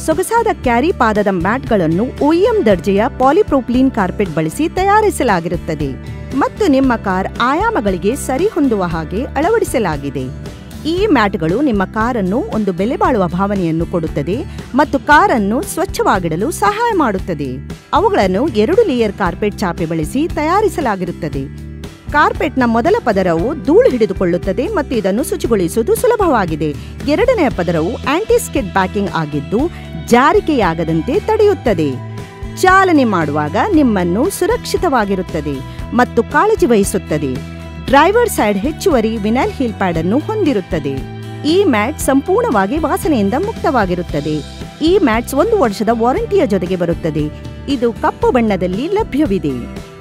ಸೊಗಸಾದ ಕ್ಯಾರಿ ಪಾದದ ಮ್ಯಾಟ್ಗಳನ್ನು ಒಇಎಂ ದರ್ಜೆಯ ಪಾಲಿಪ್ರೋಪ್ಲೀನ್ ಕಾರ್ಪೆಟ್ ಬಳಸಿ ತಯಾರಿಸಲಾಗಿರುತ್ತದೆ ಮತ್ತು ನಿಮ್ಮ ಕಾರ್ ಆಯಾಮಗಳಿಗೆ ಸರಿಹೊಂದುವ ಹಾಗೆ ಅಳವಡಿಸಲಾಗಿದೆ ಈ ಮ್ಯಾಟ್ಗಳು ನಿಮ್ಮ ಕಾರನ್ನು ಒಂದು ಬೆಲೆ ಬಾಳುವ ಭಾವನೆಯನ್ನು ಕೊಡುತ್ತದೆ ಮತ್ತು ಕಾರನ್ನು ಸ್ವಚ್ಛವಾಗಿಡಲು ಸಹಾಯ ಮಾಡುತ್ತದೆ ಅವುಗಳನ್ನು ಎರಡು ಲೇಯರ್ ಕಾರ್ಪೆಟ್ ಚಾಪೆ ಬಳಸಿ ತಯಾರಿಸಲಾಗಿರುತ್ತದೆ ಕಾರ್ಪೆಟ್ನ ಮೊದಲ ಪದರವು ಧೂಳು ಹಿಡಿದುಕೊಳ್ಳುತ್ತದೆ ಮತ್ತು ಇದನ್ನು ಶುಚಿಗೊಳಿಸುವುದು ಸುಲಭವಾಗಿದೆ ಎರಡನೆಯ ಪದರವು ಆಂಟಿ ಸ್ಕಿಡ್ ಬ್ಯಾಕಿಂಗ್ ಆಗಿದ್ದು ಜಾರಿಕೆಯಾಗದಂತೆ ತಡೆಯುತ್ತದೆ ಚಾಲನೆ ಮಾಡುವಾಗ ನಿಮ್ಮನ್ನು ಸುರಕ್ಷಿತವಾಗಿರುತ್ತದೆ ಮತ್ತು ಕಾಳಜಿ ವಹಿಸುತ್ತದೆ ಡ್ರೈವರ್ ಸೈಡ್ ಹೆಚ್ಚುವರಿ ವಿನೈಲ್ ಹೀಲ್ ಪ್ಯಾಡ್ ಅನ್ನು ಹೊಂದಿರುತ್ತದೆ ಈ ಮ್ಯಾಟ್ ಸಂಪೂರ್ಣವಾಗಿ ವಾಸನೆಯಿಂದ ಮುಕ್ತವಾಗಿರುತ್ತದೆ ಈ ಮ್ಯಾಟ್ಸ್ ಒಂದು ವರ್ಷದ ವಾರಂಟಿಯ ಜೊತೆಗೆ ಬರುತ್ತದೆ ಇದು ಕಪ್ಪು ಬಣ್ಣದಲ್ಲಿ ಲಭ್ಯವಿದೆ